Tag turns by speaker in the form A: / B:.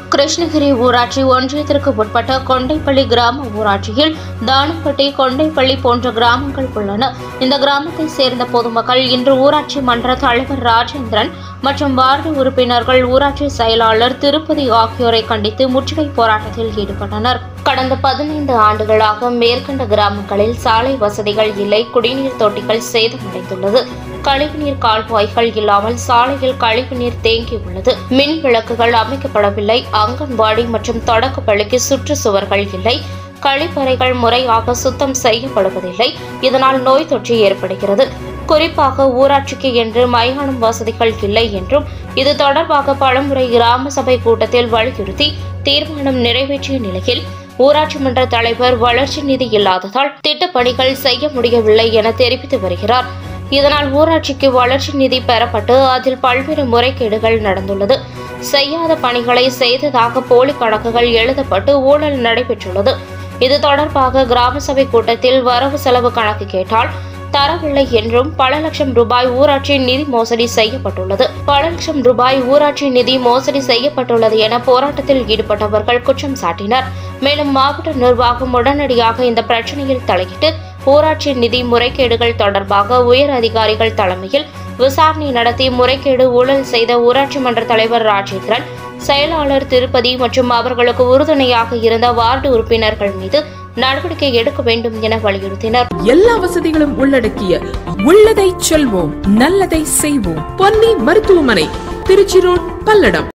A: கிருஷ்ணகிரி ஊராட்சி ஒன்றியத்திற்கு உட்பட்ட கொண்டைப்பள்ளி கிராம ஊராட்சியில் தானப்பட்டி கொண்டைப்பள்ளி போன்ற கிராமங்கள் உள்ளன இந்த கிராமத்தை சேர்ந்த பொதுமக்கள் இன்று ஊராட்சி மன்ற தலைவர் ராஜேந்திரன் மற்றும் வார்டு உறுப்பினர்கள் ஊராட்சி செயலாளர் திருப்பதி ஆகியோரை கண்டித்து முற்றுகை போராட்டத்தில் ஈடுபட்டனர் கடந்த பதினைந்து ஆண்டுகளாக மேற்கண்ட கிராமங்களில் சாலை வசதிகள் இல்லை குடிநீர் தொட்டிகள் சேதமடைந்துள்ளது கழிவுநீர் கால்வாய்கள் இல்லாமல் சாலையில் கழிவுநீர் தேங்கியுள்ளது மின் விளக்குகள் அமைக்கப்படவில்லை அங்கன்வாடி மற்றும் தொடக்க பள்ளிக்கு சுற்றுச்சுவர்கள் இல்லை கழிப்பறைகள் முறையாக சுத்தம் செய்யப்படுவதில்லை இதனால் நோய் தொற்று ஏற்படுகிறது குறிப்பாக ஊராட்சிக்கு என்று மயானம் வசதிகள் இல்லை என்றும் இது தொடர்பாக பலமுறை கிராம சபை கூட்டத்தில் வலியுறுத்தி தீர்மானம் நிறைவேற்றிய நிலையில் ஊராட்சி மன்ற தலைவர் வளர்ச்சி நிதி இல்லாததால் திட்டப்பணிகள் செய்ய முடியவில்லை என தெரிவித்து வருகிறார் இதனால் ஊராட்சிக்கு வளர்ச்சி நிதி பெறப்பட்டு அதில் பல்வேறு முறைகேடுகள் நடந்துள்ளது செய்யாத பணிகளை செய்ததாக போலி கணக்குகள் எழுதப்பட்டு ஊழல் நடைபெற்றுள்ளது இது தொடர்பாக கிராம சபை கூட்டத்தில் வரவு செலவு கணக்கு கேட்டால் தரவில்லை என்றும் பல லட்சம் ரூபாய் ஊராட்சி நிதி மோசடி செய்யப்பட்டுள்ளது பல லட்சம் ரூபாய் ஊராட்சி நிதி மோசடி செய்யப்பட்டுள்ளது என போராட்டத்தில் ஈடுபட்டவர்கள் குற்றம் சாட்டினர் மேலும் மாவட்ட நிர்வாகம் உடனடியாக இந்த பிரச்சனையில் தலையிட்டு ஊராட்சி நிதி முறைகேடுகள் தொடர்பாக உயர் அதிகாரிகள் தலைமையில் விசாரணை நடத்தி முறைகேடு ஊழல் செய்த ஊராட்சி மன்ற தலைவர் ராஜேந்திரன் செயலாளர் திருப்பதி மற்றும் அவர்களுக்கு உறுதுணையாக இருந்த வார்டு உறுப்பினர்கள் மீது நடவடிக்கை எடுக்க வேண்டும் என வலியுறுத்தினர்
B: எல்லா வசதிகளும் உள்ளடக்கிய உள்ளதை செல்வோம் நல்லதை செய்வோம் பொன்னி மருத்துவமனை திருச்சி ரோட் பல்லடம்